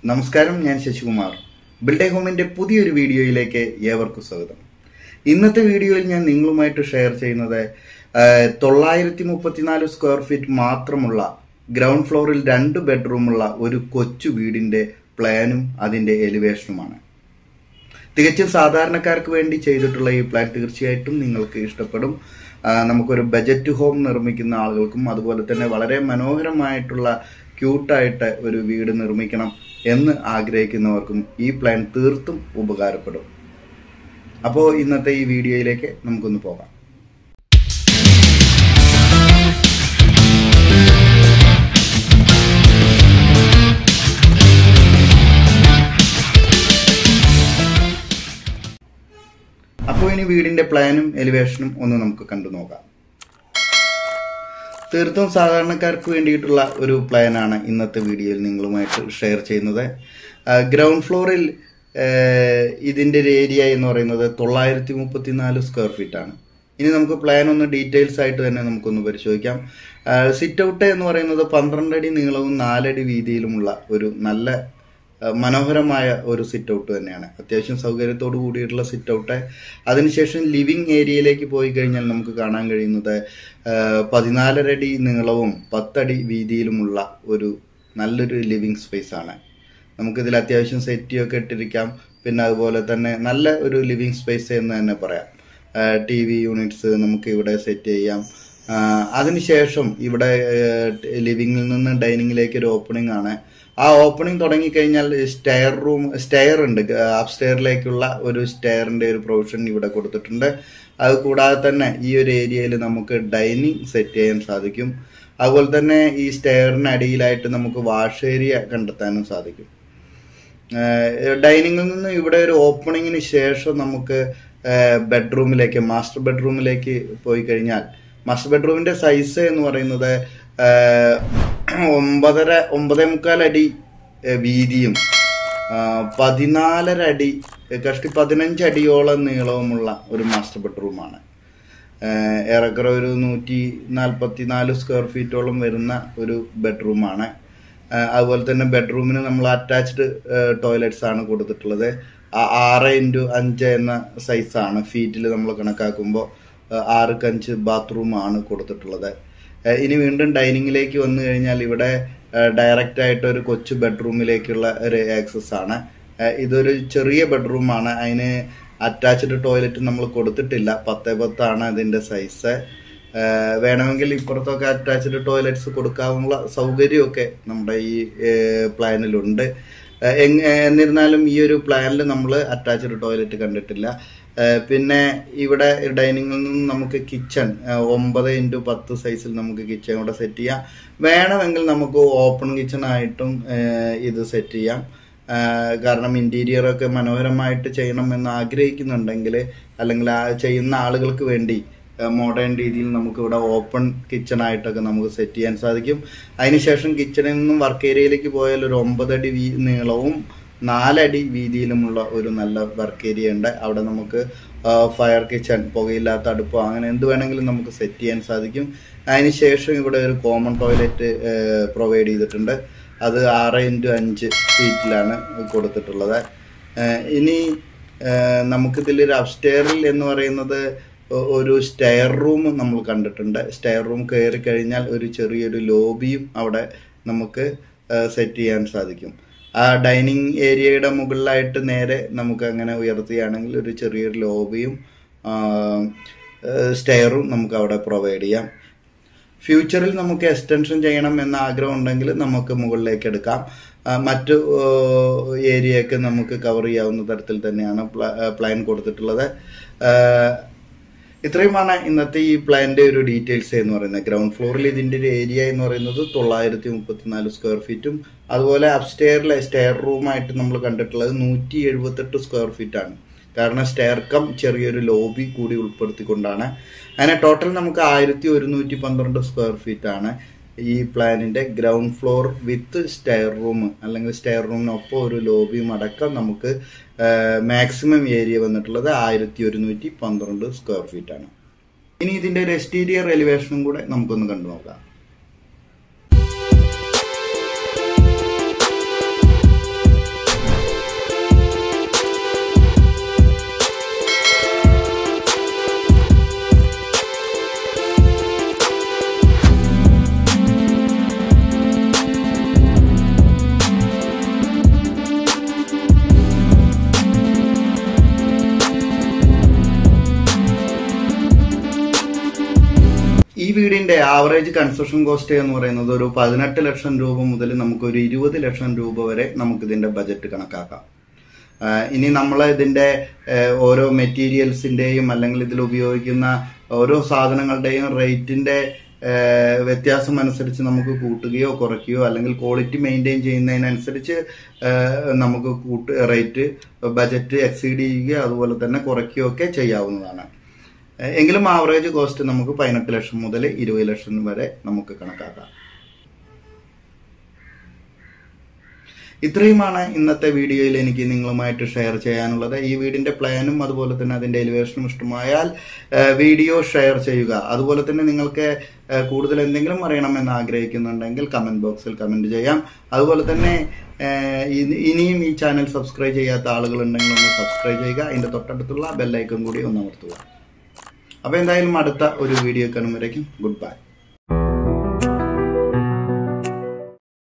നമസ്കാരം ഞാൻ ശശികുമാർ ബിൽഡേ ഹോമിന്റെ പുതിയൊരു വീഡിയോയിലേക്ക് ഏവർക്കും സ്വാഗതം ഇന്നത്തെ വീഡിയോയിൽ ഞാൻ നിങ്ങളുമായിട്ട് ഷെയർ ചെയ്യുന്നത് തൊള്ളായിരത്തി മുപ്പത്തിനാല് സ്ക്വയർ ഫീറ്റ് മാത്രമുള്ള ഗ്രൗണ്ട് ഫ്ലോറിൽ രണ്ട് ബെഡ്റൂമുള്ള ഒരു കൊച്ചു വീടിന്റെ പ്ലാനും അതിന്റെ എലിവേഷനുമാണ് തികച്ചും സാധാരണക്കാർക്ക് വേണ്ടി ചെയ്തിട്ടുള്ള ഈ പ്ലാൻ തീർച്ചയായിട്ടും നിങ്ങൾക്ക് ഇഷ്ടപ്പെടും ആ, നമുക്കൊരു ബജറ്റ് ഹോം നിർമ്മിക്കുന്ന ആളുകൾക്കും അതുപോലെ തന്നെ വളരെ മനോഹരമായിട്ടുള്ള ക്യൂട്ടായിട്ട് ഒരു വീട് നിർമ്മിക്കണം എന്ന് ആഗ്രഹിക്കുന്നവർക്കും ഈ പ്ലാൻ തീർത്തും ഉപകാരപ്പെടും അപ്പോൾ ഇന്നത്തെ ഈ വീഡിയോയിലേക്ക് നമുക്കൊന്ന് പോകാം അപ്പോൾ ഇനി വീടിന്റെ പ്ലാനും എലിവേഷനും ഒന്ന് നമുക്ക് കണ്ടു നോക്കാം തീർത്തും സാധാരണക്കാർക്ക് വേണ്ടിയിട്ടുള്ള ഒരു പ്ലാനാണ് ഇന്നത്തെ വീഡിയോയിൽ നിങ്ങളുമായിട്ട് ഷെയർ ചെയ്യുന്നത് ഗ്രൗണ്ട് ഫ്ലോറിൽ ഇതിന്റെ ഒരു ഏരിയ എന്ന് പറയുന്നത് തൊള്ളായിരത്തി മുപ്പത്തിനാല് സ്ക്വയർ ഫീറ്റ് ആണ് ഇനി നമുക്ക് പ്ലാൻ ഒന്ന് ഡീറ്റെയിൽസ് ആയിട്ട് തന്നെ നമുക്കൊന്ന് പരിശോധിക്കാം സിറ്റ് ഔട്ട് എന്ന് പറയുന്നത് പന്ത്രണ്ട് അടി നീളവും നാലടി വീതിയിലുമുള്ള ഒരു നല്ല ആ, മനോഹരമായ ഒരു സിറ്റ് ഔട്ട് തന്നെയാണ് അത്യാവശ്യം സൗകര്യത്തോടു കൂടിയിട്ടുള്ള സിറ്റ് ഔട്ട് അതിനുശേഷം ലിവിങ് ഏരിയയിലേക്ക് പോയി കഴിഞ്ഞാൽ നമുക്ക് കാണാൻ കഴിയുന്നത് ആ, പതിനാലര അടി നീളവും പത്തടി വീതിയിലുമുള്ള ഒരു നല്ലൊരു ലിവിങ് സ്പേസ് ആണ് നമുക്കിതിൽ അത്യാവശ്യം സെറ്റിയൊക്കെ ഇട്ടിരിക്കാം പിന്നെ അതുപോലെ തന്നെ നല്ല ഒരു ലിവിങ് സ്പേസ് എന്ന് തന്നെ പറയാം ടി വി യൂണിറ്റ്സ് നമുക്ക് ഇവിടെ സെറ്റ് ചെയ്യാം ആ, അതിനുശേഷം ഇവിടെ ലിവിങ്ങിൽ നിന്ന് ഡൈനിങ്ങിലേക്ക് ഒരു ഓപ്പണിംഗ് ആണ് ആ ഓപ്പണിംഗ് തുടങ്ങിക്കഴിഞ്ഞാൽ സ്റ്റെയർ റൂം സ്റ്റെയർ ഉണ്ട് അപ് സ്റ്റെയറിലേക്കുള്ള ഒരു സ്റ്റെയറിന്റെ ഒരു പ്രൊവിഷൻ ഇവിടെ കൊടുത്തിട്ടുണ്ട് അത് കൂടാതെ തന്നെ ഈ ഒരു ഏരിയയിൽ നമുക്ക് ഡൈനിങ് സെറ്റ് ചെയ്യാൻ സാധിക്കും അതുപോലെ തന്നെ ഈ സ്റ്റെയറിന് അടിയിലായിട്ട് നമുക്ക് വാഷ് ഏരിയ കണ്ടെത്താനും സാധിക്കും ഡൈനിങ്ങിൽ നിന്ന് ഇവിടെ ഒരു ഓപ്പണിങ്ങിന് ശേഷം നമുക്ക് ബെഡ്റൂമിലേക്ക് മാസ്റ്റർ ബെഡ്റൂമിലേക്ക് പോയി കഴിഞ്ഞാൽ മാസ്റ്റർ ബെഡ്റൂമിന്റെ സൈസ് എന്ന് പറയുന്നത് ആ, ഒമ്പതര ഒമ്പതേ മുക്കാൽ അടി ആ, വീതിയും ആ, പതിനാലര അടി കഷ്ടി പതിനഞ്ച് അടിയോളം നീളവുമുള്ള ഒരു മാസ്റ്റർ ബെഡ്റൂമാണ് ഏഹ് ഏറെക്കുറെ ഒരു നൂറ്റി നാൽപ്പത്തി നാല് സ്ക്വയർ ഫീറ്റോളം വരുന്ന ഒരു ബെഡ്റൂമാണ് ഏഹ് അതുപോലെ തന്നെ ബെഡ്റൂമിന് നമ്മൾ അറ്റാച്ച്ഡ് ടോയ്ലറ്റ്സ് ആണ് കൊടുത്തിട്ടുള്ളത് ആ ആറ് ഇൻറ്റു അഞ്ച് എന്ന സൈസാണ് ഫീറ്റിൽ നമ്മൾ കണക്കാക്കുമ്പോൾ ആറ് അഞ്ച് ബാത്റൂമാണ് കൊടുത്തിട്ടുള്ളത് ഏഹ് ഇനി വീണ്ടും ഡൈനിങ്ങിലേക്ക് വന്നു കഴിഞ്ഞാൽ ഇവിടെ ഡയറക്റ്റ് ആയിട്ട് ഒരു കൊച്ചു ബെഡ്റൂമിലേക്കുള്ള ഒരു ആക്സസ് ആണ് ഏഹ് ഇതൊരു ചെറിയ ബെഡ്റൂമാണ് അതിന് അറ്റാച്ച്ഡ് ടോയ്ലറ്റ് നമ്മൾ കൊടുത്തിട്ടില്ല പത്തേ പത്താണ് അതിന്റെ സൈസ് വേണമെങ്കിൽ ഇപ്പുറത്തൊക്കെ അറ്റാച്ച്ഡ് ടോയ്ലറ്റ്സ് കൊടുക്കാനുള്ള സൗകര്യമൊക്കെ നമ്മുടെ ഈ പ്ലാനിലുണ്ട് ഏഹ് എങ്- എന്നിരുന്നാലും ഈ ഒരു പ്ലാനിൽ നമ്മൾ അറ്റാച്ച്ഡ് ടോയ്ലറ്റ് കണ്ടിട്ടില്ല ഏഹ് പിന്നെ ഇവിടെ ഡൈനിങ്ങിൽ നിന്ന് നമുക്ക് കിച്ചൺ ഒമ്പത് ഇൻറ്റു പത്ത് സൈസിൽ നമുക്ക് കിച്ചൺ ഇവിടെ സെറ്റ് ചെയ്യാം വേണമെങ്കിൽ നമുക്ക് ഓപ്പൺ കിച്ചൺ ആയിട്ടും ഏഹ് ഇത് സെറ്റ് ചെയ്യാം ആഹ് കാരണം ഇന്റീരിയർ ഒക്കെ മനോഹരമായിട്ട് ചെയ്യണം എന്ന് ആഗ്രഹിക്കുന്നുണ്ടെങ്കിൽ അല്ലെങ്കിൽ ആ ചെയ്യുന്ന ആളുകൾക്ക് വേണ്ടി മോഡേൺ രീതിയിൽ നമുക്ക് ഇവിടെ ഓപ്പൺ കിച്ചൺ ആയിട്ടൊക്കെ നമുക്ക് സെറ്റ് ചെയ്യാൻ സാധിക്കും അതിനുശേഷം കിച്ചണിൽ നിന്നും വർക്ക് ഏരിയയിലേക്ക് പോയാൽ ഒരു ഒമ്പതടി വീ നീളവും നാലടി വീതിയിലുമുള്ള ഒരു നല്ല വർക്ക് ഏരിയ ഉണ്ട് അവിടെ നമുക്ക് ഫയർ കിച്ചൺ പുകയില്ലാത്ത അടുപ്പോ അങ്ങനെ എന്ത് വേണമെങ്കിലും നമുക്ക് സെറ്റ് ചെയ്യാൻ സാധിക്കും അതിനുശേഷം ഇവിടെ ഒരു കോമൺ ടോയ്ലറ്റ് പ്രൊവൈഡ് ചെയ്തിട്ടുണ്ട് അത് ആറ് ഇൻറ്റു അഞ്ച് ഫീറ്റിലാണ് കൊടുത്തിട്ടുള്ളത് ഏഹ് ഇനി ഏഹ് നമുക്കിതിൽ ഒരു അപ്സ്റ്റെയറിൽ എന്ന് പറയുന്നത് ഒ- ഒരു സ്റ്റെയർ റൂം നമ്മൾ കണ്ടിട്ടുണ്ട് സ്റ്റെയർ റൂം കയറി കഴിഞ്ഞാൽ ഒരു ചെറിയൊരു ലോബിയും അവിടെ നമുക്ക് സെറ്റ് ചെയ്യാൻ സാധിക്കും ആ ഡൈനിങ് ഏരിയയുടെ മുകളിലായിട്ട് നേരെ നമുക്ക് അങ്ങനെ ഉയർത്തുകയാണെങ്കിൽ ഒരു ചെറിയൊരു ലോബിയും സ്റ്റെയറും നമുക്ക് അവിടെ പ്രൊവൈഡ് ചെയ്യാം ഫ്യൂച്ചറിൽ നമുക്ക് എക്സ്റ്റൻഷൻ ചെയ്യണം എന്ന ആഗ്രഹം ഉണ്ടെങ്കിൽ നമുക്ക് മുകളിലേക്ക് എടുക്കാം ആ, മറ്റു ഏരിയയൊക്കെ നമുക്ക് കവർ ചെയ്യാവുന്ന തരത്തിൽ തന്നെയാണ് പ്ലാൻ കൊടുത്തിട്ടുള്ളത് ആ, ഇത്രയുമാണ് ഇന്നത്തെ ഈ പ്ലാന്റെ ഒരു ഡീറ്റെയിൽസ് എന്ന് പറയുന്നത് ഗ്രൗണ്ട് ഫ്ലോറിൽ ഇതിന്റെ ഒരു ഏരിയ എന്ന് പറയുന്നത് തൊള്ളായിരത്തി മുപ്പത്തിനാല് സ്ക്വയർ ഫീറ്റും അതുപോലെ അപ്സ്റ്റെയറിലെ സ്റ്റെയർ റൂമായിട്ട് നമ്മൾ കണ്ടിട്ടുള്ളത് നൂറ്റി എഴുപത്തെട്ട് സ്ക്വയർ ഫീറ്റ് ആണ് കാരണം സ്റ്റെയർ കം ചെറിയൊരു ലോബി കൂടി ഉൾപ്പെടുത്തിക്കൊണ്ടാണ് അങ്ങനെ ടോട്ടൽ നമുക്ക് ആയിരത്തി ഒരുന്നൂറ്റി പന്ത്രണ്ട് സ്ക്വയർ ഫീറ്റ് ആണ് ഈ പ്ലാനിന്റെ ground floor with stair room അല്ലെങ്കിൽ സ്റ്റെയർ റൂമിനൊപ്പം ഒരു ലോബിയും അടക്കം നമുക്ക് മാക്സിമം ഏരിയ വന്നിട്ടുള്ളത് ആയിരത്തി ഒരുന്നൂറ്റി പന്ത്രണ്ട് സ്ക്വയർ ഫീറ്റ് ആണ് ഇനി ഇതിന്റെ ഒരു എക്സ്റ്റീരിയർ എലിവേഷനും കൂടെ നമുക്കൊന്ന് കണ്ടു നോക്കാം വീടിന്റെ ആവറേജ് കൺസ്ട്രക്ഷൻ കോസ്റ്റ് എന്ന് പറയുന്നത് ഒരു പതിനെട്ട് ലക്ഷം രൂപ മുതൽ നമുക്ക് ഒരു ഇരുപത് ലക്ഷം രൂപ വരെ നമുക്ക് ഇതിന്റെ ബജറ്റ് കണക്കാക്കാം ആഹ് ഇനി നമ്മൾ ഇതിന്റെ ആഹ് ഓരോ മെറ്റീരിയൽസിന്റെയും അല്ലെങ്കിൽ ഇതിൽ ഉപയോഗിക്കുന്ന ഓരോ സാധനങ്ങളുടെയും റേറ്റിന്റെ ആഹ് വ്യത്യാസം അനുസരിച്ച് നമുക്ക് കൂട്ടുകയോ കുറയ്ക്കുകയോ അല്ലെങ്കിൽ ക്വാളിറ്റി മെയിൻറ്റെയിൻ ചെയ്യുന്നതിനനുസരിച്ച് ആഹ് നമുക്ക് കൂട്ട് റേറ്റ് ബജറ്റ് എക്സീഡ് ചെയ്യുകയോ അതുപോലെ തന്നെ കുറയ്ക്കുകയോ ഒക്കെ ചെയ്യാവുന്നതാണ് ആഹ് എങ്കിലും ആവറേജ് കോസ്റ്റ് നമുക്ക് പതിനെട്ട് ലക്ഷം മുതൽ ഇരുപത് ലക്ഷം വരെ നമുക്ക് കണക്കാക്കാം ഇത്രയുമാണ് ഇന്നത്തെ വീഡിയോയിൽ എനിക്ക് നിങ്ങളുമായിട്ട് ഷെയർ ചെയ്യാനുള്ളത് ഈ വീടിന്റെ പ്ലാനും അതുപോലെ തന്നെ അതിന്റെ എലിവേഷനും ഇഷ്ടമായാൽ ഏഹ്, വീഡിയോ ഷെയർ ചെയ്യുക അതുപോലെ തന്നെ നിങ്ങൾക്ക് ഏഹ്, കൂടുതൽ എന്തെങ്കിലും അറിയണമെന്ന് ആഗ്രഹിക്കുന്നുണ്ടെങ്കിൽ കമന്റ് ബോക്സിൽ കമന്റ് ചെയ്യാം അതുപോലെ തന്നെ ഏഹ്, ഇനി- ഇനിയും ഈ ചാനൽ സബ്സ്ക്രൈബ് ചെയ്യാത്ത ആളുകളുണ്ടെങ്കിൽ ഒന്ന് സബ്സ്ക്രൈബ് ചെയ്യുക അതിന്റെ തൊട്ടടുത്തുള്ള ബെല്ലൈക്കൺ കൂടി ഒന്ന് അമർത്തുക അപ്പൊ എന്തായാലും അടുത്ത ഒരു വീഡിയോ കാണുമ്പോഴേക്കും ഗുഡ് ബൈ